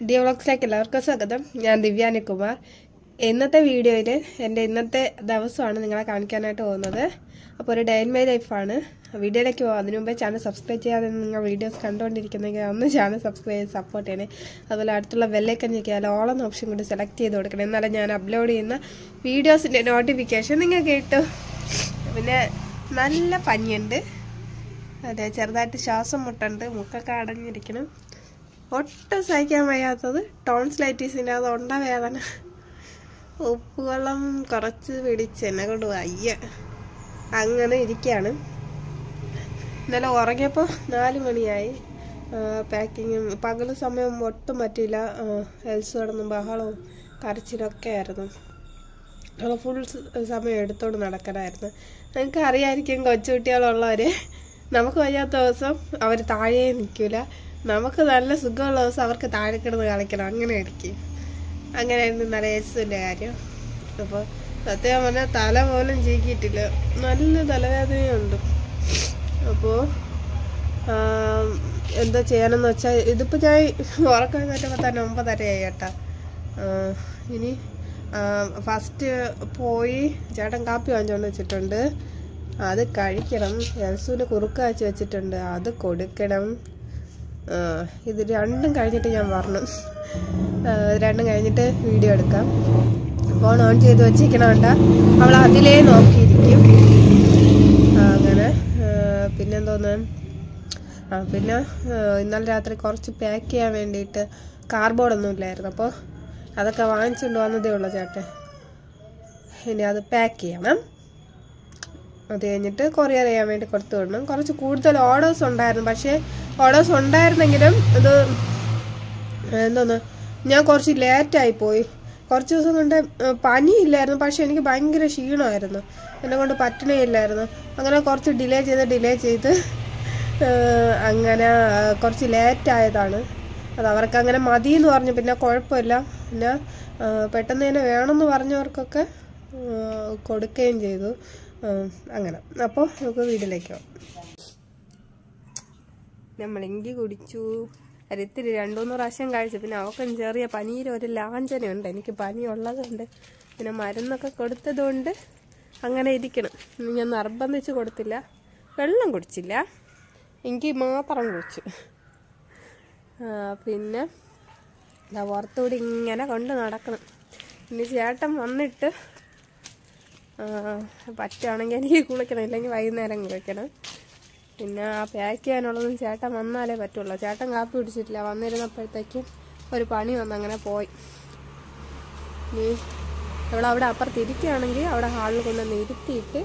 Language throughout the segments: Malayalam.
ഡി വ്ളോഗ്സിലേക്ക് എല്ലാവർക്കും സ്വാഗതം ഞാൻ ദിവ്യാനികുമാർ ഇന്നത്തെ വീഡിയോയിൽ എൻ്റെ ഇന്നത്തെ ദിവസമാണ് നിങ്ങളെ കാണിക്കാനായിട്ട് പോകുന്നത് അപ്പോൾ ഒരു ഡേ ഇൻ മൈ ലൈഫാണ് വീഡിയോയിലേക്ക് പോകാം അതിനു മുമ്പേ ചാനൽ സബ്സ്ക്രൈബ് ചെയ്യാതെ നിങ്ങൾ വീഡിയോസ് കണ്ടുകൊണ്ടിരിക്കുന്നെങ്കിൽ ഒന്ന് ചാനൽ സബ്സ്ക്രൈബ് ചെയ്ത് സപ്പോർട്ട് ചെയ്യണേ അതുപോലെ അടുത്തുള്ള ബെല്ലൈക്കൻ ഞെക്കിയാൽ ഓളം ഓപ്ഷൻ കൊണ്ട് സെലക്ട് ചെയ്ത് കൊടുക്കണം എന്നാലേ ഞാൻ അപ്ലോഡ് ചെയ്യുന്ന വീഡിയോസിൻ്റെ നോട്ടിഫിക്കേഷൻ നിങ്ങൾക്ക് കിട്ടും പിന്നെ നല്ല പനിയുണ്ട് അതെ ചെറുതായിട്ട് ശ്വാസം മുട്ടുണ്ട് മുക്കൊക്കെ അടഞ്ഞിരിക്കണം ഒട്ടും സഹിക്കാൻ വയ്യാത്തത് ടോൺസ്ലൈറ്റീസിൻ്റെ അത് ഉണ്ട വേദന ഉപ്പുവെള്ളം കുറച്ച് പിടിച്ച് എന്നെ കൊണ്ട് വയ്യ അങ്ങനെ ഇരിക്കുകയാണ് ഇന്നലെ ഉറങ്ങിയപ്പോൾ നാല് മണിയായി പാക്കിങ്ങും പകൽ സമയം ഒട്ടും പറ്റിയില്ല എൽസ് കിടന്നും ബഹളവും കരച്ചിലൊക്കെ ആയിരുന്നു ഞങ്ങൾ ഫുൾ സമയം എടുത്തോണ്ട് നടക്കണമായിരുന്നു നിങ്ങൾക്ക് അറിയാമായിരിക്കും കൊച്ചുകുട്ടികളുള്ളവർ നമുക്ക് വയ്യാത്ത ദിവസം അവർ താഴെ നിൽക്കില്ല നമുക്ക് നല്ല സുഖമുള്ള ദിവസം അവർക്ക് താഴെ കിടന്ന് കളിക്കണം അങ്ങനെ ആയിരിക്കും അങ്ങനെയായിരുന്നു നല്ല യേസുവിൻ്റെ കാര്യം അപ്പോൾ സത്യം പറഞ്ഞാൽ തല പോലും ചീക്കിയിട്ടില്ല നല്ല തലവേദനയുണ്ട് അപ്പോൾ എന്താ ചെയ്യാനെന്ന് വെച്ചാൽ ഇതിപ്പോൾ ഞാൻ ഉറക്കം കയറ്റപ്പോൾ തന്നെ ഒമ്പതരയായി കേട്ടാ ഇനി ഫസ്റ്റ് പോയി ചേട്ടൻ കാപ്പി വാങ്ങിച്ചുകൊണ്ട് വെച്ചിട്ടുണ്ട് അത് കഴിക്കണം എൽസുവിന് കുറുക്ക് കാച്ചി വെച്ചിട്ടുണ്ട് അത് കൊടുക്കണം ഇത് രണ്ടും കഴിഞ്ഞിട്ട് ഞാൻ പറഞ്ഞു രണ്ടും കഴിഞ്ഞിട്ട് വീഡിയോ എടുക്കാം ഫോൺ ഓൺ ചെയ്ത് വെച്ചിരിക്കണോണ്ട അവൾ അതിലേ നോക്കിയിരിക്കും അങ്ങനെ പിന്നെന്തോന്ന് ആ പിന്നെ ഇന്നലെ രാത്രി കുറച്ച് പാക്ക് ചെയ്യാൻ വേണ്ടിയിട്ട് കാർബോർഡൊന്നും ഇല്ലായിരുന്നു അപ്പോൾ അതൊക്കെ വാങ്ങിച്ചുകൊണ്ട് വന്നതേ ഉള്ളൂ ചേട്ടൻ ഇനി അത് പാക്ക് ചെയ്യണം അത് കഴിഞ്ഞിട്ട് കൊറിയർ ചെയ്യാൻ വേണ്ടി കൊടുത്തു വിടണം കുറച്ച് കൂടുതൽ ഓർഡേഴ്സ് ഉണ്ടായിരുന്നു പക്ഷേ ഓർഡേഴ്സ് ഉണ്ടായിരുന്നെങ്കിലും ഇത് എന്തോന്ന് ഞാൻ കുറച്ച് ലേറ്റായി പോയി കുറച്ച് ദിവസം കൊണ്ട് പനിയില്ലായിരുന്നു പക്ഷെ എനിക്ക് ഭയങ്കര ക്ഷീണമായിരുന്നു എന്നെ കൊണ്ട് പറ്റണേ ഇല്ലായിരുന്നു അങ്ങനെ കുറച്ച് ഡിലേ ചെയ്ത് ഡിലേ ചെയ്ത് അങ്ങനെ കുറച്ച് ലേറ്റായതാണ് അത് അവർക്ക് അങ്ങനെ മതി എന്ന് പറഞ്ഞു പിന്നെ കുഴപ്പമില്ല പിന്നെ പെട്ടെന്ന് തന്നെ വേണമെന്ന് പറഞ്ഞവർക്കൊക്കെ കൊടുക്കുകയും ചെയ്തു അങ്ങനെ അപ്പോൾ നമുക്ക് വീട്ടിലേക്ക് പോകാം നമ്മൾ ഇഞ്ചി കുടിച്ചു ഒരിത്തിരി രണ്ടു മൂന്ന് പ്രാവശ്യം കഴിച്ചു പിന്നെ അവക്കും ചെറിയ പനിയിൽ ഒരു ലാഞ്ചനയുണ്ട് എനിക്ക് പനി ഉള്ളതുകൊണ്ട് പിന്നെ മരുന്നൊക്കെ കൊടുത്തതുകൊണ്ട് അങ്ങനെ ഇരിക്കണം ഞാൻ നിർബന്ധിച്ച് കൊടുത്തില്ല വെള്ളം കുടിച്ചില്ല എനിക്ക് മാത്രം കുടിച്ചു പിന്നെ പുറത്തുകൂടി ഇങ്ങനെ കൊണ്ട് നടക്കണം ഇനി ചേട്ടൻ വന്നിട്ട് പറ്റുകയാണെങ്കിൽ എനിക്ക് കുളിക്കണം ഇല്ലെങ്കിൽ വൈകുന്നേരം കുളിക്കണം പിന്നെ ആ പാക്ക് ചെയ്യാനുള്ളതും ചേട്ടൻ വന്നാലേ പറ്റുള്ളൂ ചേട്ടൻ കാപ്പി പിടിച്ചിട്ടില്ല വന്നിരുന്നപ്പോഴത്തേക്കും ഒരു പണി വന്ന് അങ്ങനെ പോയി നീ അവളവിടെ അപ്പുറത്ത് ഇരിക്കുകയാണെങ്കിൽ അവിടെ ഹാളിൽ കൊണ്ടുവന്ന് ഇരുത്തിയിട്ട്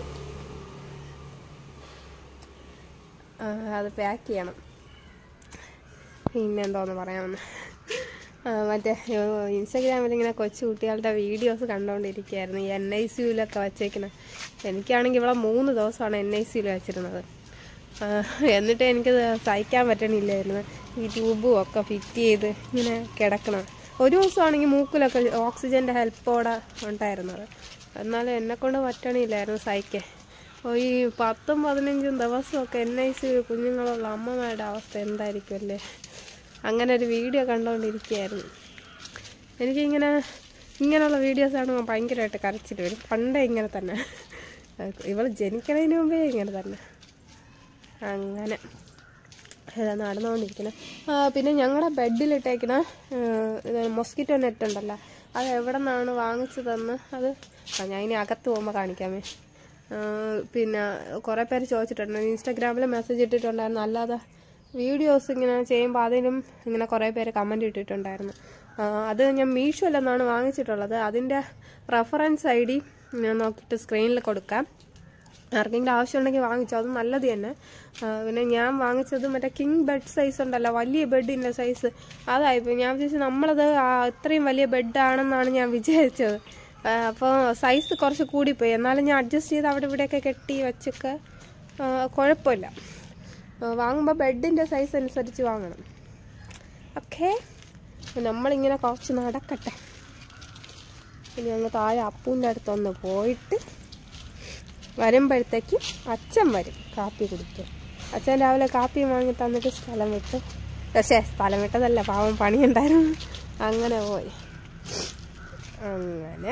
അത് പാക്ക് ചെയ്യണം പിന്നെ എന്തോന്ന് പറയാമെന്ന് മറ്റേ ഇൻസ്റ്റഗ്രാമിൽ ഇങ്ങനെ കൊച്ചു കുട്ടികളുടെ വീഡിയോസ് കണ്ടുകൊണ്ടിരിക്കുകയായിരുന്നു ഈ എൻ ഐ സിയുലൊക്കെ വച്ചേക്കുന്നത് എനിക്കാണെങ്കിൽ ഇവിടെ മൂന്ന് ദിവസമാണ് എൻ ഐ സിയിൽ വെച്ചിരുന്നത് എന്നിട്ട് എനിക്കത് സഹിക്കാൻ പറ്റണില്ലായിരുന്നു ഈ ട്യൂബും ഒക്കെ ഫിറ്റ് ചെയ്ത് ഇങ്ങനെ കിടക്കണം ഒരു ദിവസമാണെങ്കിൽ മൂക്കിലൊക്കെ ഓക്സിജൻ്റെ ഹെൽപ്പോടെ ഉണ്ടായിരുന്നത് എന്നാലും എന്നെക്കൊണ്ട് പറ്റണില്ലായിരുന്നു സഹിക്കാൻ ഈ പത്തും പതിനഞ്ചും ദിവസമൊക്കെ എൻ ഐ സി കുഞ്ഞുങ്ങളുള്ള അമ്മമാരുടെ അവസ്ഥ എന്തായിരിക്കും അല്ലേ അങ്ങനെ ഒരു വീഡിയോ കണ്ടുകൊണ്ടിരിക്കുകയായിരുന്നു എനിക്കിങ്ങനെ ഇങ്ങനെയുള്ള വീഡിയോസാണ് ഭയങ്കരമായിട്ട് കരച്ചിൽ വരും പണ്ടേ ഇങ്ങനെ തന്നെ ഇവൾ ജനിക്കണതിന് മുമ്പേ ഇങ്ങനെ തന്നെ അങ്ങനെ നടന്നുകൊണ്ടിരിക്കണം പിന്നെ ഞങ്ങളുടെ ബെഡിലിട്ടേക്കണ മൊസ്കിറ്റോ നെറ്റ് ഉണ്ടല്ലോ അത് എവിടെ നിന്നാണ് വാങ്ങിച്ചതെന്ന് അത് ഞാൻ ഇനി അകത്ത് പോകുമ്പോൾ കാണിക്കാമേ പിന്നെ കുറേ പേര് ചോദിച്ചിട്ടുണ്ട് ഇൻസ്റ്റാഗ്രാമിൽ മെസ്സേജ് ഇട്ടിട്ടുണ്ടായിരുന്നു അല്ലാതെ വീഡിയോസ് ഇങ്ങനെ ചെയ്യുമ്പോൾ അതിലും ഇങ്ങനെ കുറേ പേര് കമൻറ്റ് ഇട്ടിട്ടുണ്ടായിരുന്നു അത് ഞാൻ മീഷോയിലെന്നാണ് വാങ്ങിച്ചിട്ടുള്ളത് അതിൻ്റെ റെഫറൻസ് ഐ ഡി ഞാൻ നോക്കിയിട്ട് സ്ക്രീനിൽ കൊടുക്കാം ആർക്കെങ്കിലും ആവശ്യമുണ്ടെങ്കിൽ വാങ്ങിച്ചോ അത് നല്ലത് തന്നെ പിന്നെ ഞാൻ വാങ്ങിച്ചത് മറ്റേ കിങ് ബെഡ് സൈസ് ഉണ്ടല്ലോ വലിയ ബെഡിൻ്റെ സൈസ് അതായിപ്പോൾ ഞാൻ വിചാരിച്ചു നമ്മളത് ഇത്രയും വലിയ ബെഡാണെന്നാണ് ഞാൻ വിചാരിച്ചത് അപ്പോൾ സൈസ് കുറച്ച് കൂടിപ്പോയി എന്നാലും ഞാൻ അഡ്ജസ്റ്റ് ചെയ്ത് അവിടെ ഇവിടെയൊക്കെ കെട്ടി വെച്ചൊക്കെ കുഴപ്പമില്ല വാങ്ങുമ്പോൾ ബെഡിൻ്റെ സൈസ് അനുസരിച്ച് വാങ്ങണം ഓക്കെ നമ്മളിങ്ങനെ കുറച്ച് നടക്കട്ടെ ഇനി അങ്ങ് താഴെ അപ്പൂൻ്റെ അടുത്തൊന്ന് പോയിട്ട് വരുമ്പോഴത്തേക്ക് അച്ഛൻ വരും കാപ്പി കുടിക്കാൻ അച്ഛൻ രാവിലെ കാപ്പി വാങ്ങി തന്നിട്ട് സ്ഥലം വിട്ടു പക്ഷേ സ്ഥലം വിട്ടതല്ല പാവം പണിയുണ്ടായിരുന്നു അങ്ങനെ പോയി അങ്ങനെ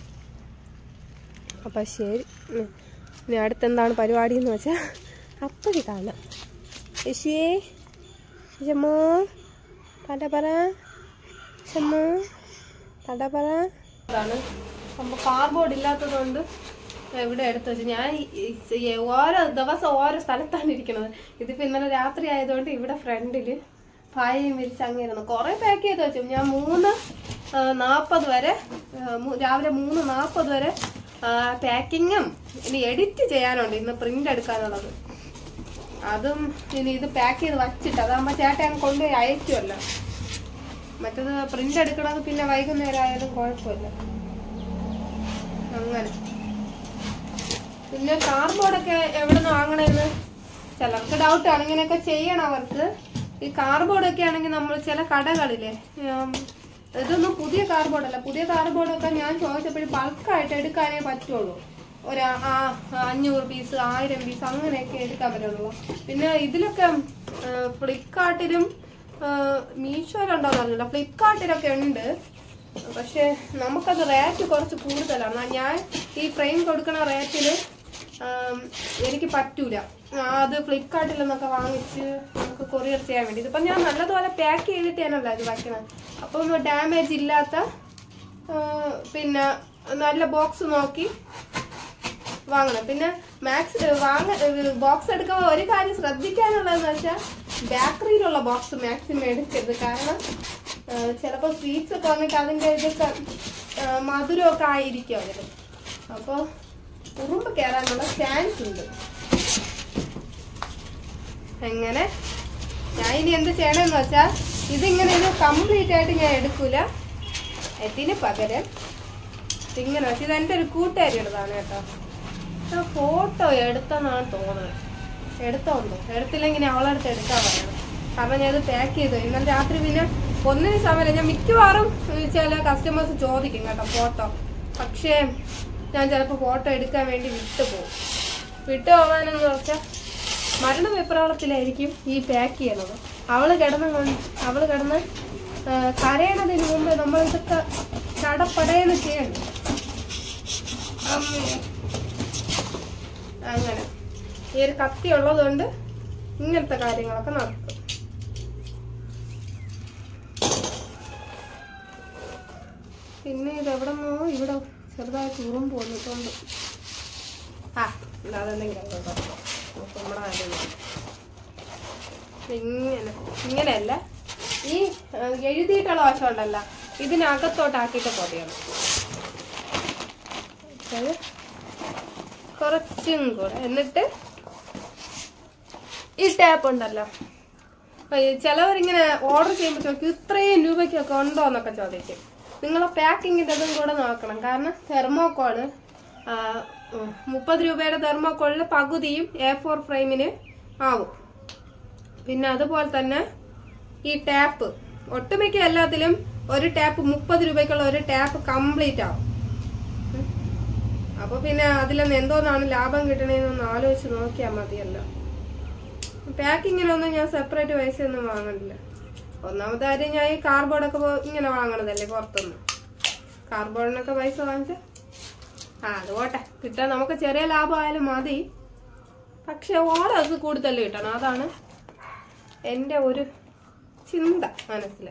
അപ്പം ശരി ഉം. ഇനി അടുത്തെന്താണ് പരിപാടി എന്ന് വെച്ചാൽ അപ്പഴി കാണാം യശിയേ ഷമ്മോ ടാറ്റ പറ ഷമ്മോ ടാറ്റ പറ അതാണ് അപ്പോൾ കാർബോർഡ് ഇല്ലാത്തതുകൊണ്ട് ഇവിടെ എടുത്തു വെച്ചു ഞാൻ ഈ- ഈ- ഈ ഓരോ ദിവസം ഓരോ സ്ഥലത്താണ് ഇരിക്കുന്നത് ഇതിപ്പോൾ ഇന്നലെ രാത്രി ആയതുകൊണ്ട് ഇവിടെ ഫ്രണ്ടിൽ പായയും വിരിച്ച് അങ്ങേരുന്നു കുറേ പാക്ക് ചെയ്ത് വെച്ചു ഞാൻ മൂന്ന് ആ, നാൽപ്പത് വരെ ആ, മൂ- രാവിലെ മൂന്ന് നാൽപ്പത് വരെ പാക്കിങ്ങും ഇനി എഡിറ്റ് ചെയ്യാനുണ്ട് ഇന്ന് പ്രിന്റ് എടുക്കാനുള്ളത് അതും ഇനി ഇത് പാക്ക് ചെയ്ത് വച്ചിട്ട് അതാകുമ്പോൾ ചേട്ടൻ അങ്ങ് കൊണ്ടുപോയി അയക്കുമല്ലോ മറ്റത് പ്രിന്റ് എടുക്കണത് പിന്നെ വൈകുന്നേരം ആയാലും കുഴപ്പമില്ല അങ്ങനെ പിന്നെ കാർബോർഡൊക്കെ എവിടെ നിന്ന് വാങ്ങണമെന്ന് ചിലർക്ക് ഡൗട്ടാണ് ഇങ്ങനെയൊക്കെ ചെയ്യണം അവർക്ക് ഈ കാർബോർഡൊക്കെ ആണെങ്കിൽ നമ്മൾ ചില കടകളിലെ ഉം, ഇതൊന്നും പുതിയ കാർബോർഡല്ല പുതിയ കാർബോർഡൊക്കെ ഞാൻ ചോദിച്ചപ്പോഴും ബൾക്കായിട്ട് എടുക്കാനേ പറ്റുള്ളൂ ഒരു ആ- ആ അഞ്ഞൂറ് പീസ് ആയിരം പീസ് അങ്ങനെയൊക്കെ എടുക്കാൻ പറ്റുള്ളൂ പിന്നെ ഇതിലൊക്കെ ഫ്ലിപ്കാർട്ടിലും മീഷോയിലുണ്ടോന്ന് അറിയില്ല ഫ്ലിപ്കാർട്ടിലൊക്കെ ഉണ്ട് പക്ഷെ നമുക്കത് റേറ്റ് കുറച്ച് കൂടുതലാണ് ഞാൻ ഈ ഫ്രെയിം കൊടുക്കുന്ന റേറ്റിൽ എനിക്ക് പറ്റൂല ആ, അത് ഫ്ലിപ്കാർട്ടിൽ നിന്നൊക്കെ വാങ്ങിച്ച് നമുക്ക് കൊറിയർ ചെയ്യാൻ വേണ്ടി ഇതിപ്പം ഞാൻ നല്ലതുപോലെ പാക്ക് ചെയ്തിട്ടാണല്ലോ ഇത് വയ്ക്കണത് അപ്പം ഡാമേജ് ഇല്ലാത്ത ആ, പിന്നെ നല്ല ബോക്സ് നോക്കി വാങ്ങണം പിന്നെ മാക്സ് വാങ്ങ ബോക്സ് എടുക്കുമ്പോൾ ഒരു കാര്യം ശ്രദ്ധിക്കാനുള്ളതെന്ന് വെച്ചാൽ ബേക്കറിയിലുള്ള ബോക്സ് മാക്സിമം എടുക്കരുത് കാരണം ചിലപ്പോൾ സ്വീറ്റ്സ് ഒക്കെ വന്നിട്ട് അതിൻ്റെ ഇതൊക്കെ ആ, മധുരമൊക്കെ ആയിരിക്കും അതിൽ അപ്പോൾ ഉറുമ്പ് കയറാനുള്ള ചാൻസ് ഉണ്ട് എങ്ങനെ ഞാൻ ഇനി എന്ത് ചെയ്യണമെന്ന് വെച്ചാൽ ഇതിങ്ങനെ ഇത് കംപ്ലീറ്റ് ആയിട്ട് ഞാൻ എടുക്കൂല ഇതിന് പകരം ഇങ്ങനെ വെച്ച് ഇത് എൻ്റെ ഒരു കൂട്ടുകാരിയുള്ളതാണ് കേട്ടോ ആ ഫോട്ടോ എടുത്തെന്നാണ് തോന്നുന്നത് എടുത്തോണ്ടോ എടുത്തില്ലെങ്കിൽ ഇനി അവളെ അടുത്ത് എടുക്കാൻ പറയണം കാരണം ഞാൻ ഇത് പാക്ക് ചെയ്തു ഇന്നലെ രാത്രി പിന്നെ ഒന്നിന് സമയമില്ല ഞാൻ മിക്കവാറും ഏ, ചില കസ്റ്റമേഴ്സ് ചോദിക്കും കേട്ടോ ഫോട്ടോ പക്ഷേ ഞാൻ ചിലപ്പോൾ ഫോട്ടോ എടുക്കാൻ വേണ്ടി വിട്ടു പോകും വിട്ടു പോകാനെന്ന് വെച്ചാൽ മരണ വെപ്രാളത്തിലായിരിക്കും ഈ പാക്ക് ചെയ്യണത് അവള് കിടന്ന് കൊണ്ട് അവള് കിടന്ന് ആ, കരയണതിന് മുമ്പ് നമ്മൾ ഇതൊക്കെ ചടപ്പടയെന്ന് ചെയ്യണം അമ്മേ. അങ്ങനെ ഈ ഒരു കത്തി ഉള്ളതുകൊണ്ട് ഇങ്ങനത്തെ കാര്യങ്ങളൊക്കെ നടക്കും പിന്നെ ഇത് എവിടെ നിന്നോ ഇവിടെ ചെറുതായിട്ട് ഉറുമ്പ് വന്നിട്ടുണ്ട് ആ അതെന്തെങ്കിലും കേട്ടോ നമുക്ക് നമ്മുടെ കാര്യം നോക്കാം. ഇങ്ങനെ ഇങ്ങനെയല്ല ഈ ആ, എഴുതിയിട്ടുള്ള വശം ഉണ്ടല്ലോ ഇതിനകത്തോട്ടാക്കിയിട്ട് പൊതിയണം അത് കുറച്ചും കൂടെ എന്നിട്ട് ഈ ടാപ്പ് ഉണ്ടല്ലോ അപ്പൊ ഈ ചിലവരിങ്ങനെ ഓർഡർ ചെയ്യുമ്പോൾ ചോദിക്കും ഇത്രയും രൂപയ്ക്കൊക്കെ ഉണ്ടോ എന്നൊക്കെ ചോദിക്കും നിങ്ങൾ പാക്കിങ്ങിൻ്റെ അതും കൂടെ നോക്കണം കാരണം തെർമോക്കോള് മുപ്പത് രൂപയുടെ തെർമോക്കോളിൽ പകുതിയും എ ഫോർ ഫ്രെയിമിന് ആവും പിന്നെ അതുപോലെ തന്നെ ഈ ടാപ്പ് ഒട്ടുമിക്ക എല്ലാത്തിലും ഒരു ടാപ്പ് മുപ്പത് രൂപയ്ക്കുള്ള ഒരു ടാപ്പ് കംപ്ലീറ്റ് ആവും ഉം. അപ്പൊ പിന്നെ അതിലൊന്ന് എന്തോന്നാണ് ലാഭം കിട്ടണേന്നൊന്ന് ആലോചിച്ച് നോക്കിയാൽ മതിയല്ലോ പാക്കിങ്ങിനൊന്നും ഞാൻ സെപ്പറേറ്റ് പൈസ ഒന്നും വാങ്ങണില്ല ഒന്നാമത്തെ കാര്യം ഞാൻ ഈ കാർബോർഡൊക്കെ പോ- ഇങ്ങനെ വാങ്ങണതല്ലേ പുറത്തുനിന്ന് കാർബോർഡിനൊക്കെ പൈസ വാങ്ങിച്ച ആ അത് പോട്ടെ കിട്ടാൻ നമുക്ക് ചെറിയ ലാഭമായാലും മതി പക്ഷെ ഓളം അത് കൂടുതൽ കിട്ടണം അതാണ് എൻ്റെ ഒരു ചിന്ത മനസ്സിൽ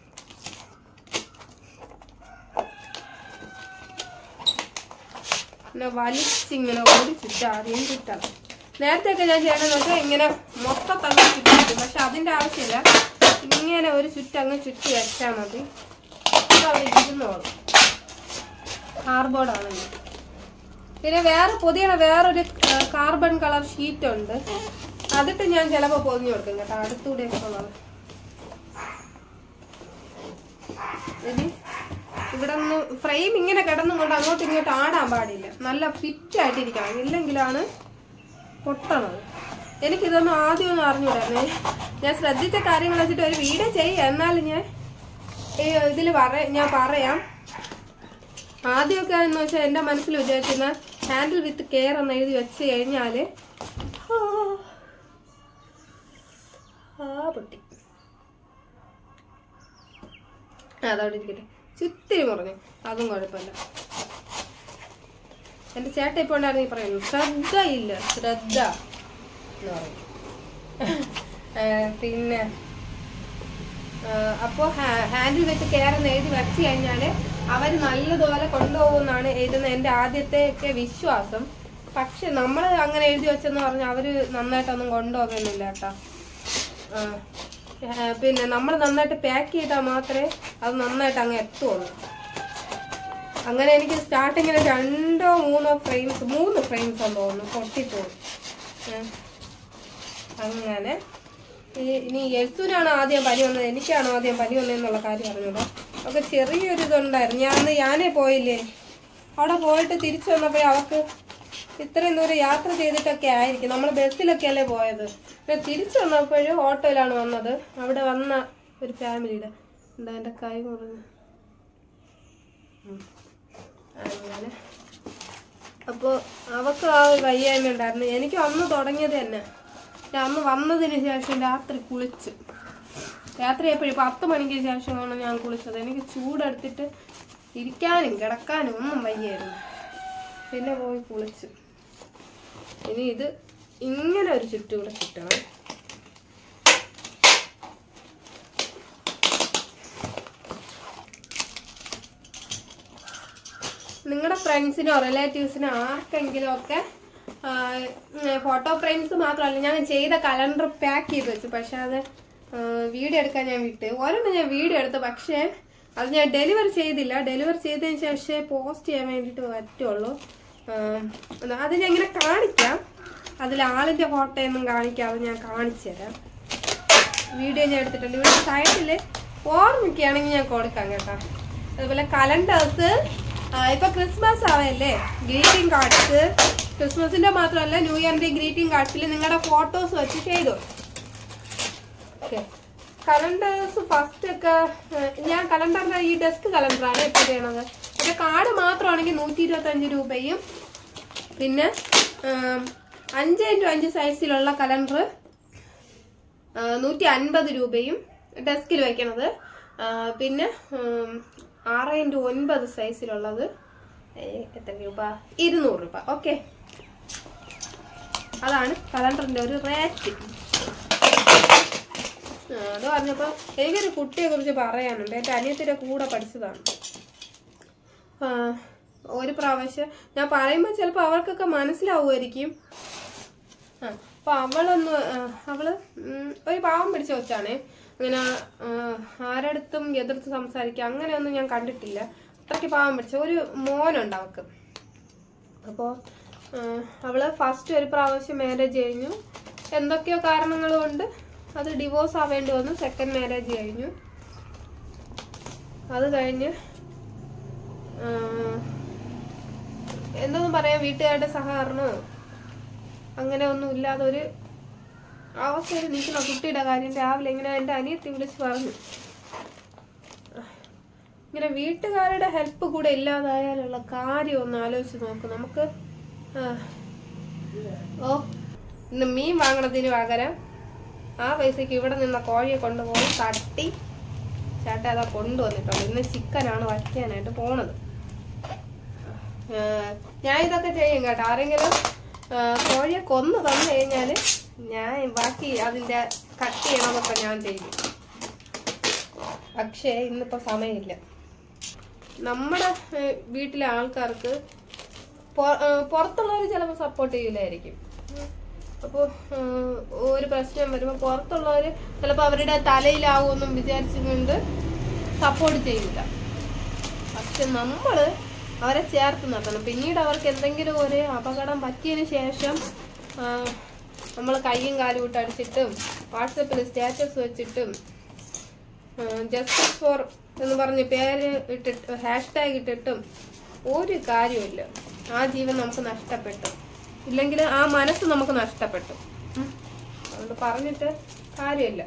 പിന്നെ വലിച്ചിങ്ങനെ ഓടി ചുറ്റും ആദ്യം ചുറ്റണം നേരത്തെയൊക്കെ ഞാൻ ചെയ്യണമെന്ന് വെച്ചാൽ ഇങ്ങനെ മൊത്തത്തങ്ങ് ചുറ്റും പക്ഷെ അതിൻ്റെ ആവശ്യമില്ല ഇങ്ങനെ ഒരു ചുറ്റങ്ങ് ചുറ്റി വെച്ചാൽ മതി അത് അവിടെ ഇരുന്നോളും കാർബോർഡാണെങ്കിൽ പിന്നെ വേറെ പുതിയ വേറൊരു കാർബൺ കളർ ഷീറ്റ് ഉണ്ട് അതിട്ട് ഞാൻ ചിലപ്പോൾ പൊതിഞ്ഞു കൊടുക്കും കേട്ടോ അടുത്തൂടെ ഒക്കെ ഉള്ളത് ഇനി ഇവിടെ നിന്ന് ഫ്രെയിം ഇങ്ങനെ കിടന്നും കൊണ്ട് അങ്ങോട്ടും ഇങ്ങോട്ടും ആടാൻ പാടില്ല നല്ല ഫിറ്റ് ആയിട്ടിരിക്കണം ഇല്ലെങ്കിലാണ് പൊട്ടണത് എനിക്കിതൊന്നും ആദ്യമൊന്നും അറിഞ്ഞൂടായിരുന്നേ ഞാൻ ശ്രദ്ധിച്ച കാര്യങ്ങൾ വെച്ചിട്ട് ഒരു വീഡിയോ ചെയ്യാം എന്നാലും ഞാൻ ഇതിൽ പറ ഞാൻ പറയാം ആദ്യമൊക്കെ എന്ന് വെച്ചാൽ എൻ്റെ മനസ്സിൽ വിചാരിക്കുന്ന ഹാൻഡിൽ വിത്ത് കെയർ എന്ന് എഴുതി വെച്ച് കഴിഞ്ഞാൽ ആ പൊട്ടി ആ, അതവിടെ ഇരിക്കട്ടെ ചുത്തിരി മുറിഞ്ഞു അതും കുഴപ്പമില്ല എൻ്റെ ചേട്ടൻ ഇപ്പോൾ ഉണ്ടായിരുന്നു പറയുന്നു ശ്രദ്ധയില്ല ശ്രദ്ധ എന്ന് പറയും ആ, പിന്നെ അപ്പോൾ ഹാൻഡിൽ വെച്ച് കയറുന്ന എഴുതി വെച്ച് കഴിഞ്ഞാൽ അവർ നല്ലതുപോലെ കൊണ്ടുപോകുമെന്നാണ് എഴുതുന്ന എൻ്റെ ആദ്യത്തെയൊക്കെ വിശ്വാസം പക്ഷെ നമ്മൾ അങ്ങനെ എഴുതി വെച്ചെന്ന് പറഞ്ഞാൽ അവർ നന്നായിട്ടൊന്നും കൊണ്ടുപോകുന്നില്ല കേട്ടോ ആ, ആ, പിന്നെ നമ്മൾ നന്നായിട്ട് പാക്ക് ചെയ്താൽ മാത്രമേ അത് നന്നായിട്ട് അങ്ങ് എത്തുള്ളൂ അങ്ങനെ എനിക്ക് സ്റ്റാർട്ടിങ്ങിൽ രണ്ടോ മൂന്നോ ഫ്രെയിംസ് മൂന്ന് ഫ്രെയിംസ് എന്ന് തോന്നുന്നു പൊട്ടിപ്പോയി ഏ. അങ്ങനെ ഈ- ഇനി യെസുവിനാണ് ആദ്യം പനി വന്നത് എനിക്കാണോ ആദ്യം പനി വന്നതെന്നുള്ള കാര്യം അറിഞ്ഞൂടാ ഒക്കെ ചെറിയൊരു ഇതുണ്ടായിരുന്നു ഞാൻ അന്ന് ഞാനേ പോയില്ലേ അവിടെ പോയിട്ട് തിരിച്ചു വന്നപ്പോഴേ അവർക്ക് ഇത്രയും ദൂരം യാത്ര ചെയ്തിട്ടൊക്കെ ആയിരിക്കും നമ്മൾ ബസ്സിലൊക്കെ അല്ലേ പോയത് പിന്നെ തിരിച്ചു വന്നപ്പോഴും ഓട്ടോയിലാണ് വന്നത് അവിടെ വന്ന ഒരു ഫാമിലിയുടെ എന്താ എൻ്റെ കൈ മുറിഞ്ഞു അങ്ങനെ അപ്പോൾ അവക്ക് ആ ഒരു വയ്യായ്മ ഉണ്ടായിരുന്നു എനിക്ക് അന്ന് തുടങ്ങിയത് തന്നെ ഞാൻ അന്ന് വന്നതിന് ശേഷം രാത്രി കുളിച്ച് രാത്രി എപ്പോഴും പത്ത് മണിക്ക് ശേഷമാണ് ഞാൻ കുളിച്ചത് എനിക്ക് ചൂടെടുത്തിട്ട് ഇരിക്കാനും കിടക്കാനും ഒന്നും വയ്യായിരുന്നു പിന്നെ പോയി കുളിച്ച് ഇനി ഇത് ഇങ്ങനെ ഒരു ചുറ്റും കൂടെ ചുറ്റണം നിങ്ങളുടെ ഫ്രണ്ട്സിനോ റിലേറ്റീവ്സിനോ ആർക്കെങ്കിലും ഒക്കെ ഫോട്ടോ ഫ്രെയിംസ് മാത്രമല്ല ഞാൻ ചെയ്ത കലണ്ടർ പാക്ക് ചെയ്ത് വെച്ചു പക്ഷെ അത് വീഡിയോ എടുക്കാൻ ഞാൻ വിട്ട് ഒരെണ്ണം ഞാൻ വീഡിയോ എടുത്തു പക്ഷേ അത് ഞാൻ ഡെലിവറി ചെയ്തില്ല ഡെലിവറി ചെയ്തതിന് ശേഷമേ പോസ്റ്റ് ചെയ്യാൻ വേണ്ടിയിട്ട് പറ്റുള്ളൂ ആ, അത് ഞാൻ ഇങ്ങനെ കാണിക്കാം അതിൽ ആളിൻ്റെ ഫോട്ടോ ഒന്നും കാണിക്കാതെ ഞാൻ കാണിച്ചു തരാം വീഡിയോ ഞാൻ എടുത്തിട്ടുണ്ട് ഇവിടെ സൈഡിൽ ഓർമ്മിക്കുകയാണെങ്കിൽ ഞാൻ കൊടുക്കാം കേട്ടോ അതുപോലെ കലണ്ടേഴ്സ് ഇപ്പൊ ക്രിസ്മസ് ആവല്ലേ ഗ്രീറ്റിംഗ് കാർഡ്സ് ക്രിസ്മസിന്റെ മാത്രമല്ല ന്യൂ ഇയറിന്റെ ഗ്രീറ്റിംഗ് കാർഡ്സിൽ നിങ്ങളുടെ ഫോട്ടോസ് വെച്ച് ചെയ്തു ഓക്കെ കലണ്ടേഴ്സ് ഫസ്റ്റ് ഒക്കെ ഏഹ്, ഞാൻ കലണ്ടറിന്റെ ഈ ഡെസ്ക് കലണ്ടറാണ് ഇപ്പോൾ ചെയ്യണത് പക്ഷെ കാർഡ് മാത്രമാണെങ്കിൽ നൂറ്റി ഇരുപത്തഞ്ച് രൂപയും പിന്നെ ഏം, അഞ്ച് ഇൻറ്റു അഞ്ച് സൈസിലുള്ള കലണ്ടർ നൂറ്റി അൻപത് രൂപയും ഡെസ്കിൽ വെക്കണത് ആ, പിന്നെ ഉം, ആറ് ഇൻറ്റു ഒൻപത് സൈസിലുള്ളത് ഏ, എത്ര രൂപ ഇരുന്നൂറ് രൂപ ഓക്കെ അതാണ് കലണ്ടറിന്റെ ഒരു റേറ്റ് അത് പറഞ്ഞപ്പോൾ എനിക്കൊരു കുട്ടിയെ കുറിച്ച് പറയാനുണ്ട് എൻ്റെ അനിയത്തിൻ്റെ കൂടെ പഠിച്ചതാണ് ആ, ഒരു പ്രാവശ്യം ഞാൻ പറയുമ്പോൾ ചിലപ്പോൾ അവർക്കൊക്കെ മനസ്സിലാവുമായിരിക്കും ആ, അപ്പൊ അവളൊന്ന് ആ, അവള് ഉം, ഒരു പാവം പിടിച്ച കൊച്ചാണേ അങ്ങനെ ആ, ആരടുത്തും എതിർത്ത് സംസാരിക്കുക അങ്ങനെയൊന്നും ഞാൻ കണ്ടിട്ടില്ല അത്രയ്ക്ക് പാവം പിടിച്ച ഒരു മോനുണ്ട് അവക്ക് അപ്പോൾ അവള് ഫസ്റ്റ് ഒരു പ്രാവശ്യം മാരേജ് കഴിഞ്ഞു എന്തൊക്കെയോ കാരണങ്ങൾ കൊണ്ട് അത് ഡിവോഴ്സ് ആവേണ്ടി വന്നു സെക്കൻഡ് മാരേജ് കഴിഞ്ഞു അത് കഴിഞ്ഞ് ആ, എന്തോന്നും പറയാം വീട്ടുകാരുടെ സഹകരണമോ അങ്ങനെ ഒന്നും ഇല്ലാതെ ഒരു അവസ്ഥയിൽ നിൽക്കുന്ന കുട്ടിയുടെ കാര്യം രാവിലെ ഇങ്ങനെ എൻ്റെ അനിയത്തി വിളിച്ച് പറഞ്ഞു ഇങ്ങനെ വീട്ടുകാരുടെ ഹെൽപ്പ് കൂടെ ഇല്ലാതായാലുള്ള കാര്യം ഒന്ന് ആലോചിച്ച് നോക്ക് നമുക്ക് ആ, ഓ ഇന്ന് മീൻ വാങ്ങണതിന് പകരം ആ പൈസക്ക് ഇവിടെ നിന്ന കോഴിയെ കൊണ്ടുപോയി തട്ടി ചേട്ടൻ അതാ കൊണ്ടുവന്നിട്ടുണ്ട് ഇന്ന് ചിക്കനാണ് വയ്ക്കാനായിട്ട് പോണത് ആ, ഞാൻ ഇതൊക്കെ ചെയ്യും കേട്ടോ ആരെങ്കിലും ആ, കോഴിയെ കൊന്നു തന്നു കഴിഞ്ഞാൽ ഞാൻ ബാക്കി അതിൻ്റെ കട്ട് ചെയ്യണമെന്നൊക്കെ ഞാൻ ചെയ്യും പക്ഷേ ഇന്നിപ്പോൾ സമയമില്ല നമ്മുടെ ഏ, വീട്ടിലെ ആൾക്കാർക്ക് പുറത്തുള്ളവർ ചിലപ്പോൾ സപ്പോർട്ട് ചെയ്യില്ലായിരിക്കും അപ്പോൾ ഒരു പ്രശ്നം വരുമ്പോൾ പുറത്തുള്ളവർ ചിലപ്പോൾ അവരുടെ തലയിലാവുമെന്നും വിചാരിച്ചുകൊണ്ട് സപ്പോർട്ട് ചെയ്യില്ല പക്ഷെ നമ്മൾ അവരെ ചേർത്ത് നിർത്തണം പിന്നീട് അവർക്ക് എന്തെങ്കിലും ഒരു അപകടം പറ്റിയതിന് ശേഷം നമ്മൾ കയ്യും കാലും ഇട്ട് അടിച്ചിട്ടും വാട്സപ്പിൽ സ്റ്റാറ്റസ് വെച്ചിട്ടും ജസ്റ്റിസ് ഫോർ എന്ന് പറഞ്ഞ് പേര് ഇട്ടിട്ട് ഹാഷ് ടാഗ് ഇട്ടിട്ടും ഒരു കാര്യമില്ല ആ ജീവൻ നമുക്ക് നഷ്ടപ്പെട്ടു ഇല്ലെങ്കിൽ ആ മനസ്സ് നമുക്ക് നഷ്ടപ്പെട്ടു ഉം. അതുകൊണ്ട് പറഞ്ഞിട്ട് കാര്യമില്ല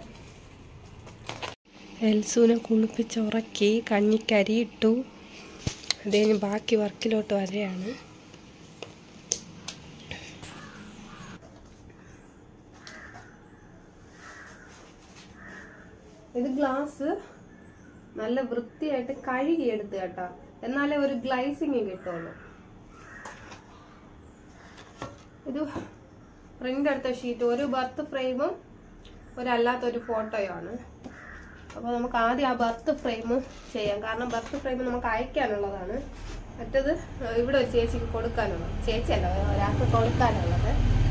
എൽസൂനെ കുളിപ്പിച്ച് ഉറക്കി കഞ്ഞിക്കരി ഇട്ടു അത് കഴിഞ്ഞ് ബാക്കി വർക്കിലോട്ട് വരെയാണ് ഇത് ഗ്ലാസ് നല്ല വൃത്തിയായിട്ട് കഴുകിയെടുത്ത് കേട്ടോ എന്നാലേ ഒരു ഗ്ലൈസിങ് കിട്ടുള്ളൂ ഇത് പ്രിന്റ് എടുത്ത ഷീറ്റ് ഒരു ബർത്ത് ഫ്രെയിമും ഒരല്ലാത്തൊരു ഫോട്ടോയാണ് അപ്പോൾ നമുക്ക് ആദ്യം ആ ബർത്ത് ഫ്രെയിം ചെയ്യാം കാരണം ബർത്ത് ഫ്രെയിം നമുക്ക് അയക്കാനുള്ളതാണ് മറ്റത് ഇവിടെ ഒരു ചേച്ചിക്ക് കൊടുക്കാനുള്ളത് ചേച്ചിയല്ല ഒരാൾക്ക് കൊടുക്കാനുള്ളത്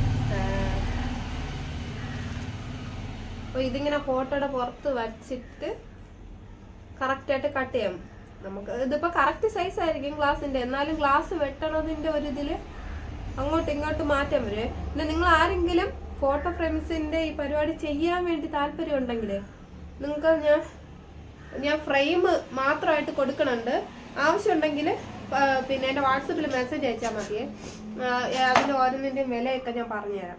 അപ്പോൾ ഇതിങ്ങനെ ഫോട്ടോയുടെ പുറത്ത് വച്ചിട്ട് കറക്റ്റായിട്ട് കട്ട് ചെയ്യാം നമുക്ക് ഇതിപ്പോൾ കറക്റ്റ് സൈസ് ആയിരിക്കും ഗ്ലാസിൻ്റെ എന്നാലും ഗ്ലാസ് വെട്ടണതിൻ്റെ ഒരു ഇതിൽ അങ്ങോട്ടും ഇങ്ങോട്ടും മാറ്റം വരും പിന്നെ നിങ്ങൾ ആരെങ്കിലും ഫോട്ടോ ഫ്രെയിംസിന്റെ ഈ പരിപാടി ചെയ്യാൻ വേണ്ടി താല്പര്യം ഉണ്ടെങ്കിൽ നിങ്ങൾക്ക് ഞാൻ ഞാൻ ഫ്രെയിം മാത്രമായിട്ട് കൊടുക്കണുണ്ട് ആവശ്യമുണ്ടെങ്കിൽ പിന്നെ എൻ്റെ വാട്സപ്പിൽ മെസ്സേജ് അയച്ചാൽ മതിയേ ആ, അതിന്റെ ഓരോന്നിൻ്റെയും വിലയൊക്കെ ഞാൻ പറഞ്ഞുതരാം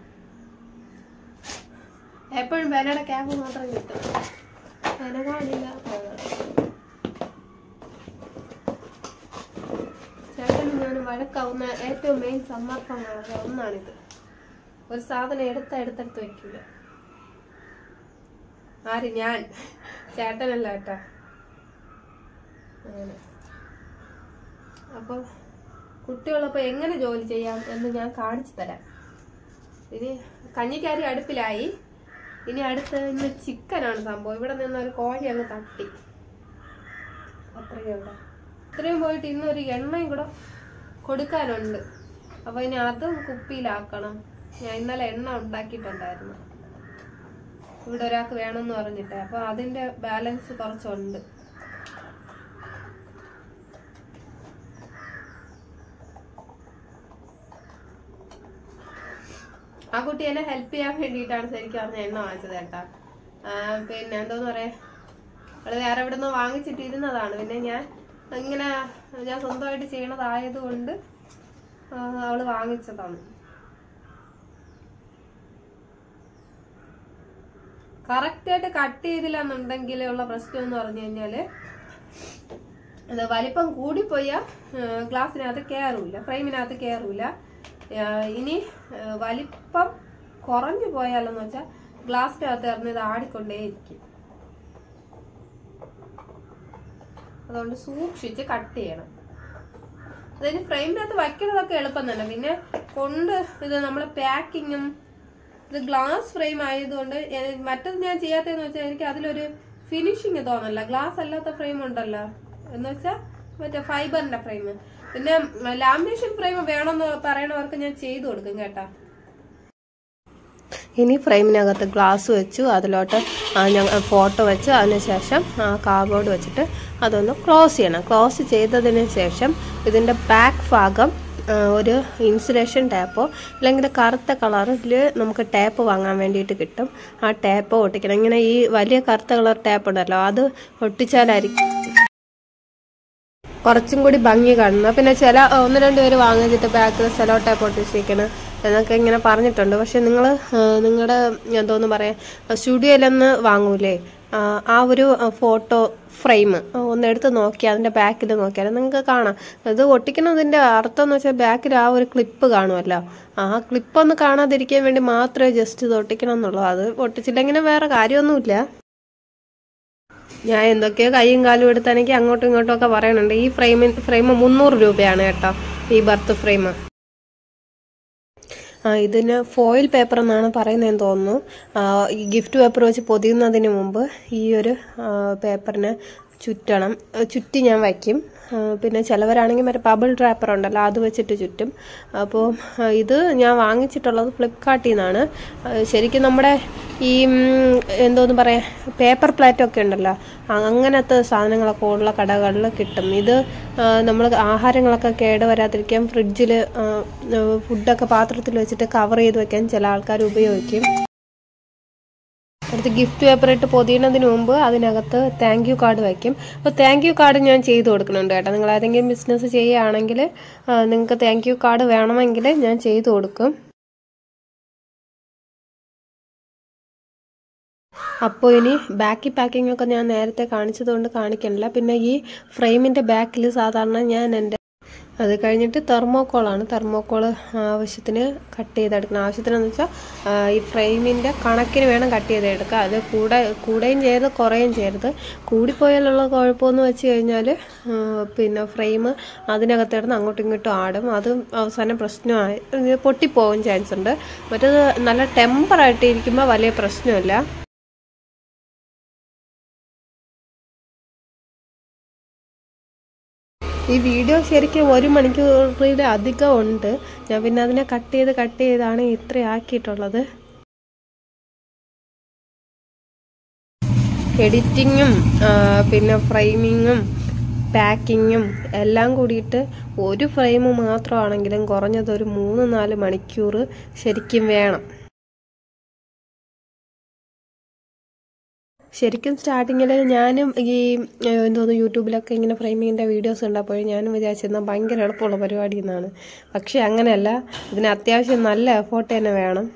എപ്പോഴും വിലയുടെ ക്യാബ് മാത്രം കിട്ടും വില കാണില്ല ചേട്ടനും ഞാനും വഴക്കാവുന്ന ഏറ്റവും മെയിൻ സമ്മർദ്ദമാണ് ഒന്നാണിത് ഒരു സാധനം എടുത്ത എടുത്തെടുത്ത് വെക്കില്ല ആര് ഞാൻ ചേട്ടനല്ല കേട്ടാ അങ്ങനെ അപ്പൊ കുട്ടികളപ്പോ എങ്ങനെ ജോലി ചെയ്യാം എന്ന് ഞാൻ കാണിച്ചു തരാം ഇനി കഞ്ഞിക്കാരി അടുപ്പിലായി ഇനി അടുത്ത് ഇന്ന് ചിക്കനാണ് സംഭവം ഇവിടെ നിന്ന് ഒരു കോഴി അങ്ങ് തട്ടി അത്രയും ഇവിടെ ഇത്രയും പോയിട്ട് ഇന്നൊരു എണ്ണയും കൂടെ കൊടുക്കാനുണ്ട് അപ്പൊ ഇനി അതും കുപ്പിയിലാക്കണം ഞാൻ ഇന്നലെ എണ്ണ ഉണ്ടാക്കിയിട്ടുണ്ടായിരുന്നു ഇവിടെ ഒരാൾക്ക് വേണമെന്ന് പറഞ്ഞിട്ട് അപ്പൊ അതിന്റെ ബാലൻസ് കുറച്ചുണ്ട് ആ കുട്ടി എന്നെ ഹെൽപ്പ് ചെയ്യാൻ വേണ്ടിയിട്ടാണ് ശരിക്കും പറഞ്ഞ എണ്ണ വാങ്ങിച്ചത് കേട്ടാ ആ, പിന്നെ എന്തോന്ന് പറയാ അവള് വേറെ എവിടെ നിന്ന് വാങ്ങിച്ചിട്ടിരുന്നതാണ് പിന്നെ ഞാൻ ഇങ്ങനെ ഞാൻ സ്വന്തമായിട്ട് ചെയ്യണതായത് കൊണ്ട് ആ, അവള് വാങ്ങിച്ചതാണ് കറക്റ്റായിട്ട് കട്ട് ചെയ്തില്ല എന്നുണ്ടെങ്കിൽ ഉള്ള പ്രശ്നം എന്ന് പറഞ്ഞു കഴിഞ്ഞാല് അത് വലിപ്പം കൂടിപ്പോയാൽ ഗ്ലാസ്സിനകത്ത് കയറൂല ഫ്രെയിമിനകത്ത് കയറൂല ആ, ഇനി ആ, വലിപ്പം കുറഞ്ഞു പോയാലെന്ന് വെച്ചാൽ ഗ്ലാസ്സിനകത്ത് ഇറങ്ങി ഇത് ആടിക്കൊണ്ടേയിരിക്കും അതുകൊണ്ട് സൂക്ഷിച്ച് കട്ട് ചെയ്യണം അതിന് ഫ്രെയിമിനകത്ത് വയ്ക്കുന്നതൊക്കെ എളുപ്പം തന്നെ പിന്നെ കൊണ്ട് ഇത് നമ്മൾ പാക്കിങ്ങും ഇത് ഗ്ലാസ് ഫ്രെയിം ആയതുകൊണ്ട് എ- മറ്റത് ഞാൻ ചെയ്യാത്തതെന്ന് വെച്ചാൽ എനിക്ക് അതിലൊരു ഫിനിഷിങ് തോന്നല്ല ഗ്ലാസ് അല്ലാത്ത ഫ്രെയിം ഉണ്ടല്ലോ എന്ന് വെച്ചാൽ മറ്റേ ഫൈബറിന്റെ ഫ്രെയിം പിന്നെ ലാമിനേഷൻ ഫ്രെയിം വേണമെന്ന് പറയണവർക്ക് ഞാൻ ചെയ്തു കൊടുക്കും കേട്ടാ ഇനി ഫ്രെയിമിനകത്ത് ഗ്ലാസ് വെച്ചു അതിലോട്ട് ഞങ്ങൾ ഫോട്ടോ വെച്ച് അതിനുശേഷം കാർഡ്ബോർഡ് വെച്ചിട്ട് അതൊന്ന് ക്ലോസ് ചെയ്യണം ക്ലോസ് ചെയ്തതിന് ശേഷം ഇതിൻ്റെ ബാക്ക് ഭാഗം ആ, ഒരു ഇൻസുലേഷൻ ടാപ്പോ അല്ലെങ്കിൽ കറുത്ത കളറിൽ നമുക്ക് ടാപ്പ് വാങ്ങാൻ വേണ്ടിയിട്ട് കിട്ടും ആ ടാപ്പ് ഒട്ടിക്കണം ഇങ്ങനെ ഈ വലിയ കറുത്ത കളർ ടാപ്പ് ഉണ്ടല്ലോ അത് ഒട്ടിച്ചാലായിരിക്കും കുറച്ചും കൂടി ഭംഗി കാണുന്നത് പിന്നെ ചില ഒന്ന് രണ്ട് പേര് വാങ്ങിച്ചിട്ട് ബാക്കിൽ സെലോ ടൈപ്പ് ഒട്ടിച്ചിരിക്കണം എന്നൊക്കെ ഇങ്ങനെ പറഞ്ഞിട്ടുണ്ട് പക്ഷെ നിങ്ങൾ നിങ്ങളുടെ എന്തോന്ന് പറയാ സ്റ്റുഡിയോയിലൊന്ന് വാങ്ങൂലേ ആ, ആ ഒരു ഫോട്ടോ ഫ്രെയിം ഒന്ന് എടുത്ത് നോക്കി അതിന്റെ ബാക്കിൽ നോക്കിയാൽ നിങ്ങൾക്ക് കാണാം ഇത് ഒട്ടിക്കുന്നതിന്റെ അർത്ഥം എന്ന് വെച്ചാൽ ബാക്കിൽ ആ ഒരു ക്ലിപ്പ് കാണുമല്ലോ ആ ക്ലിപ്പ് ഒന്ന് കാണാതിരിക്കാൻ വേണ്ടി മാത്രമേ ജസ്റ്റ് ഇത് ഒട്ടിക്കണം എന്നുള്ളൂ അത് ഒട്ടിച്ചില്ലെങ്കിൽ വേറെ കാര്യമൊന്നുമില്ല ഞാൻ എന്തൊക്കെയോ കൈയും കാലും എടുത്ത് എനിക്ക് അങ്ങോട്ടും ഇങ്ങോട്ടും ഒക്കെ പറയുന്നുണ്ട് ഈ ഫ്രെയിമിൻ ഫ്രെയിം മുന്നൂറ് രൂപയാണ് കേട്ടോ ഈ ബർത്ത് ഫ്രെയിം ആ ഇതിന് ഫോയിൽ പേപ്പർ എന്നാണ് പറയുന്നതെന്ന് തോന്നുന്നു ആ, ഈ ഗിഫ്റ്റ് പേപ്പർ വെച്ച് പൊതിയുന്നതിന് മുമ്പ് ഈ ഒരു ആ, പേപ്പറിന് ചുറ്റണം ആ, ചുറ്റി ഞാൻ വയ്ക്കും ആ, പിന്നെ ചിലവരാണെങ്കിൽ മറ്റേ ബബിൾ ട്രാപ്പർ ഉണ്ടല്ലോ അത് വെച്ചിട്ട് ചുറ്റും അപ്പോൾ ആ, ഇത് ഞാൻ വാങ്ങിച്ചിട്ടുള്ളത് ഫ്ലിപ്കാർട്ടിൽ നിന്നാണ് ആ, ശരിക്കും നമ്മുടെ ഈ ഉം, എന്തോന്ന് പറയാ പേപ്പർ പ്ലേറ്റ് ഒക്കെ ഉണ്ടല്ലോ അ- അങ്ങനത്തെ സാധനങ്ങളൊക്കെ ഉള്ള കടകളിൽ കിട്ടും ഇത് നമ്മൾ ആഹാരങ്ങളൊക്കെ കേട് വരാതിരിക്കാൻ ഫ്രിഡ്ജിൽ ഫുഡൊക്കെ പാത്രത്തിൽ വെച്ചിട്ട് കവർ ചെയ്ത് വെക്കാൻ ചില ആൾക്കാർ ഉപയോഗിക്കും അടുത്ത് ഗിഫ്റ്റ് പേപ്പർ ഇട്ട് പൊതിയുന്നതിന് മുമ്പ് അതിനകത്ത് താങ്ക് യു കാർഡ് വയ്ക്കും അപ്പോൾ താങ്ക് യു കാർഡ് ഞാൻ ചെയ്തു കൊടുക്കുന്നുണ്ട് കേട്ടോ നിങ്ങൾ ഏതെങ്കിലും ബിസിനസ് ചെയ്യുകയാണെങ്കിൽ നിങ്ങൾക്ക് താങ്ക് യു കാർഡ് വേണമെങ്കിൽ ഞാൻ ചെയ്തു കൊടുക്കും അപ്പോൾ ഇനി ബാക്കി പാക്കിംഗ് ഒക്കെ ഞാൻ നേരത്തെ കാണിച്ചതുകൊണ്ട് കാണിക്കണില്ല പിന്നെ ഈ ഫ്രെയിമിൻ്റെ ബാക്കിൽ സാധാരണ ഞാൻ എൻ്റെ അത് കഴിഞ്ഞിട്ട് തെർമോക്കോളാണ് തെർമോക്കോൾ ആവശ്യത്തിന് കട്ട് ചെയ്തെടുക്കണം ആവശ്യത്തിനെന്ന് വെച്ചാൽ ആ, ഈ ഫ്രെയിമിൻ്റെ കണക്കിന് വേണം കട്ട് ചെയ്തെടുക്കുക അത് കൂടെ കൂടുകയും ചെയ്യരുത് കുറയുകയും ചെയ്യരുത് കൂടിപ്പോയാലുള്ള കുഴപ്പമെന്ന് വെച്ച് കഴിഞ്ഞാൽ പിന്നെ ഫ്രെയിം അതിനകത്ത് കിടന്ന് അങ്ങോട്ടും ഇങ്ങോട്ടും ആടും അത് അവസാനം പ്രശ്നമായി ഇത് പൊട്ടിപ്പോകാൻ ചാൻസ് ഉണ്ട് മറ്റേത് നല്ല ടെമ്പറായിട്ട് ഇരിക്കുമ്പോൾ വലിയ പ്രശ്നമില്ല ഈ വീഡിയോ ശരിക്കും ഒരു മണിക്കൂറിൽ അധികം ഉണ്ട് ഞാൻ പിന്നെ അതിനെ കട്ട് ചെയ്ത് കട്ട് ചെയ്താണ് ഇത്ര ആക്കിയിട്ടുള്ളത് എഡിറ്റിങ്ങും പിന്നെ ഫ്രെയിമിങ്ങും പാക്കിങ്ങും എല്ലാം കൂടിയിട്ട് ഒരു ഫ്രെയിം മാത്രമാണെങ്കിലും കുറഞ്ഞത് ഒരു മൂന്ന് നാല് മണിക്കൂർ ശരിക്കും വേണം ശരിക്കും സ്റ്റാർട്ടിങ്ങിൽ ഞാനും ഈ ഏഹ്, എന്തോന്ന് യൂട്യൂബിലൊക്കെ ഇങ്ങനെ ഫ്രെയിമിങ്ങിൻ്റെ വീഡിയോസ് കണ്ടപ്പോൾ ഞാനും വിചാരിച്ചിരുന്ന ഭയങ്കര എളുപ്പമുള്ള പരിപാടി എന്നാണ് പക്ഷെ അങ്ങനെയല്ല ഇതിന് അത്യാവശ്യം നല്ല എഫോർട്ട് തന്നെ വേണം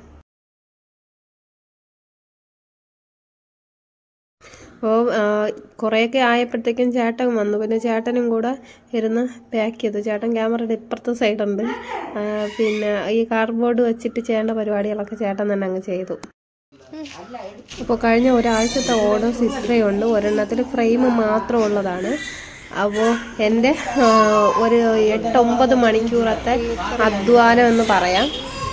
അപ്പോൾ കുറേയൊക്കെ ആയപ്പോഴത്തേക്കും ചേട്ടൻ വന്നു പിന്നെ ചേട്ടനും കൂടെ ഇരുന്ന് പാക്ക് ചെയ്തു ചേട്ടൻ ക്യാമറയുടെ ഇപ്പുറത്തെ സൈഡുണ്ട് ആ, പിന്നെ ഈ കാർഡ്ബോർഡ് വെച്ചിട്ട് ചെയ്യേണ്ട പരിപാടികളൊക്കെ ചേട്ടൻ തന്നെ അങ്ങ് ചെയ്തു അപ്പോൾ കഴിഞ്ഞ ഒരാഴ്ചത്തെ ഓർഡേഴ്സ് ഇത്രയുണ്ട് ഒരെണ്ണത്തിൽ ഫ്രെയിം മാത്രം ഉള്ളതാണ് അപ്പോൾ എൻ്റെ ആ, ഒരു എട്ടൊമ്പത് മണിക്കൂറത്തെ അധ്വാനം എന്ന് പറയാം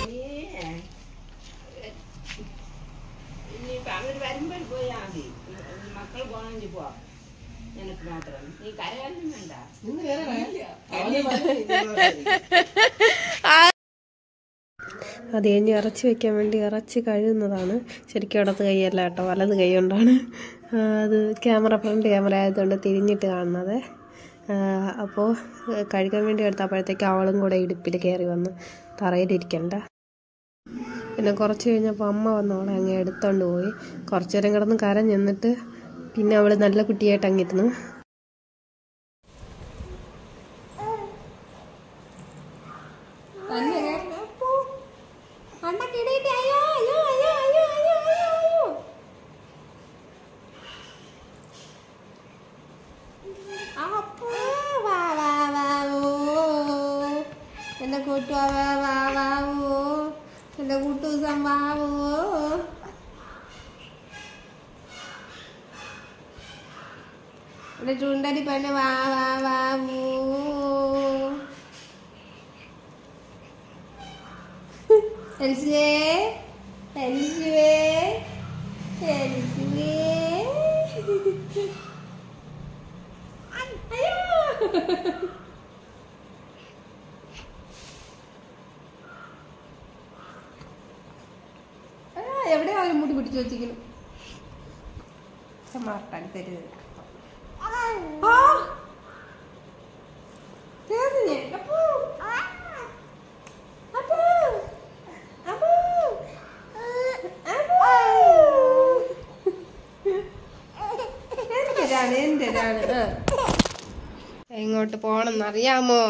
ഇനിയിപ്പോ അവര് വരുമ്പോൾ പോയാ മതി മക്കൾ പോകണമെങ്കിൽ പോവാം നിനക്ക് മാത്രം നീ കരയാനൊന്നും വേണ്ട അത് കഴിഞ്ഞ് ഇറച്ചി വെക്കാൻ വേണ്ടി ഇറച്ചി കഴുകുന്നതാണ് ശരിക്കും ഇടത്ത് കൈയല്ല കേട്ടോ വലത് കൈ കൊണ്ടാണ് ആ, അത് ക്യാമറ ഫ്രണ്ട് ക്യാമറ ആയതുകൊണ്ട് തിരിഞ്ഞിട്ട് കാണുന്നത് അപ്പോൾ കഴുകാൻ വേണ്ടി എടുത്തപ്പോഴത്തേക്ക് അവളും കൂടെ ഇടുപ്പിൽ കയറി വന്ന് തറയിലിരിക്കണ്ട പിന്നെ കുറച്ച് കഴിഞ്ഞപ്പോൾ അമ്മ വന്ന് അവളെ അങ്ങ് എടുത്തോണ്ട് പോയി കുറച്ചു നേരം കിടന്ന് കരഞ്ഞ് നിന്നിട്ട് പിന്നെ അവൾ നല്ല കുട്ടിയായിട്ട് അങ്ങിരുന്നു എന്റെ കൂട്ടുവാവോ എന്റെ കൂട്ടൂസം വാവോ എന്റെ ചൂണ്ടടി പെണ്ണ് വാ വാ വാവൂ എൽസുവേ എൽസുവേ എൽസുവേ അയ്യോ ആ, എവിടെയാ അവന് മുടി പിടിച്ചു വെച്ചിരിക്കുന്നു മാർട്ടാൻ തരുത് ആ! തേഞ്ഞ്. അപ്പൂ. അപ്പൂ. അപ്പൂ. അപ്പൂ. എന്റേതാണ് എന്റേതാണ് ആ. എങ്ങോട്ട് പോകണമെന്ന് അറിയാമോ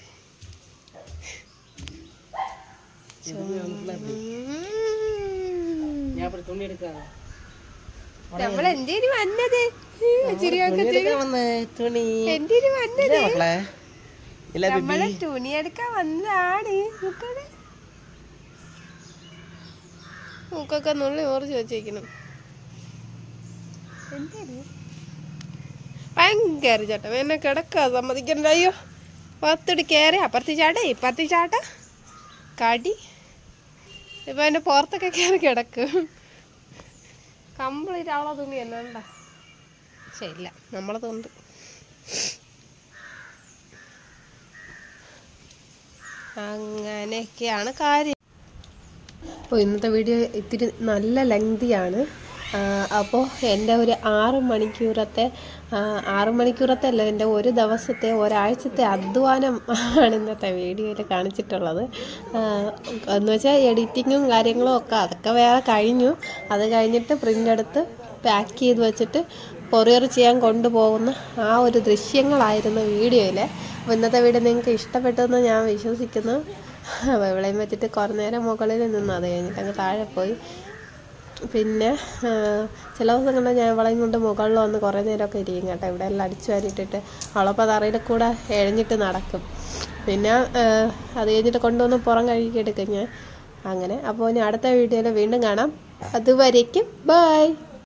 ഞാൻ തുണി എടുക്കാം നമ്മൾ എന്തേലും വന്നത് ചിരിയൊക്കെ തുണി എന്തേലും വന്നത് മക്കളെ ഇല്ല നമ്മള് തുണി എടുക്കാൻ വന്നതാണ് മൂക്കടെ മൂക്കൊക്കെ നുള്ളി ഓർച്ച് വെച്ചേക്കണം എന്തേലും ഭയങ്കര ചേട്ടൻ എന്നെ കിടക്കാ സമ്മതിക്കണ്ട അയ്യോ പത്തിടി കയറി അപ്പുറത്ത് ചാട്ട ഇപ്പുറത്ത് ചാട്ട കടി ഇപ്പൊ എന്റെ പുറത്തൊക്കെ കയറി കിടക്കും കംപ്ലീറ്റ് അവളെ തുണി തന്നെ ഉണ്ടാ ശരിയില്ല നമ്മളെ തുണ്ട് അങ്ങനെയൊക്കെയാണ് കാര്യം അപ്പോൾ ഇന്നത്തെ വീഡിയോ ഇത്തിരി നല്ല ലെങ്തിയാണ് അപ്പോൾ എൻ്റെ ഒരു ആറ് മണിക്കൂറത്തെ ആ, ആറ് മണിക്കൂറത്തെ അല്ല എൻ്റെ ഒരു ദിവസത്തെ ഒരാഴ്ചത്തെ അധ്വാനം ആണ് ഇന്നത്തെ വീഡിയോയിൽ കാണിച്ചിട്ടുള്ളത് ആ, എന്ന് വെച്ചാൽ എഡിറ്റിങ്ങും കാര്യങ്ങളും ഒക്കെ അതൊക്കെ വേറെ കഴിഞ്ഞു അത് കഴിഞ്ഞിട്ട് പ്രിൻ്റ് എടുത്ത് പാക്ക് ചെയ്ത് വെച്ചിട്ട് കൊറിയർ ചെയ്യാൻ കൊണ്ടുപോകുന്ന ആ ഒരു ദൃശ്യങ്ങളായിരുന്നു വീഡിയോയിൽ അപ്പോൾ ഇന്നത്തെ വീഡിയോ നിങ്ങൾക്ക് ഇഷ്ടപ്പെട്ടെന്ന് ഞാൻ വിശ്വസിക്കുന്നു അപ്പോൾ ഇവിടെയും വെച്ചിട്ട് കുറേ നേരം മുകളിൽ നിന്ന് അത് കഴിഞ്ഞിട്ട് അങ്ങ് താഴെ പോയി പിന്നെ ആ, ചില ദിവസങ്ങളിൽ ഞാൻ അവളെയും കൊണ്ട് മുകളിൽ വന്ന് കുറേ നേരമൊക്കെ ഇരിക്കും കേട്ടോ ഇവിടെ എല്ലാം അടിച്ചു വാരിയിട്ടിട്ട് അവളപ്പോൾ തറയിൽ കൂടെ എഴഞ്ഞിട്ട് നടക്കും പിന്നെ ആ, അത് കഴിഞ്ഞിട്ട് കൊണ്ടുവന്ന് പുറം കഴുകി എടുക്കും ഞാൻ അങ്ങനെ അപ്പോൾ ഇനി അടുത്ത വീഡിയോയിൽ വീണ്ടും കാണാം അതുവരേക്കും ബൈ